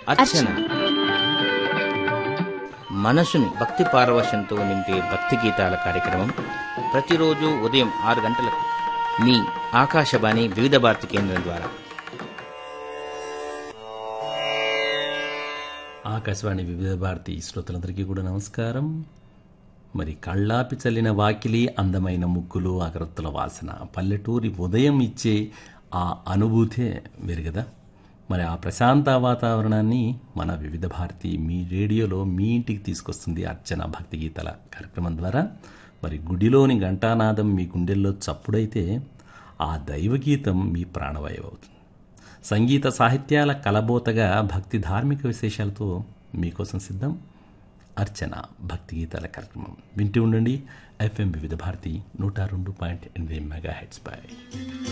అర్చన మనసుని భక్తి పారవశంతో నింపే భక్తి గీతాల కార్యక్రమం ప్రతిరోజు ఉదయం ఆరు గంటలకు మీ ఆకాశవాణి వివిధ భారతి కేంద్రం ద్వారా ఆకాశవాణి వివిధ భారతి శ్రోతలందరికీ కూడా నమస్కారం మరి కళ్ళాపి చల్లిన వాకిలి అందమైన ముగ్గులు అగరత్తుల వాసన పల్లెటూరి ఉదయం ఇచ్చే ఆ అనుభూతే వేరు కదా మరి ఆ ప్రశాంత వాతావరణాన్ని మన వివిధ భారతి మీ రేడియోలో మీ ఇంటికి తీసుకొస్తుంది అర్చన భక్తి గీతాల కార్యక్రమం ద్వారా మరి గుడిలోని ఘంటానాదం మీ గుండెల్లో చప్పుడైతే ఆ దైవగీతం మీ ప్రాణవాయువు అవుతుంది సంగీత సాహిత్యాల కలబోతగా భక్తి ధార్మిక విశేషాలతో మీకోసం సిద్ధం అర్చన భక్తి గీతాల కార్యక్రమం వింటూ ఉండండి ఎఫ్ఎం వివిధ భారతి నూట రెండు పాయింట్ ఎనిమిది మెగా హెడ్స్ పై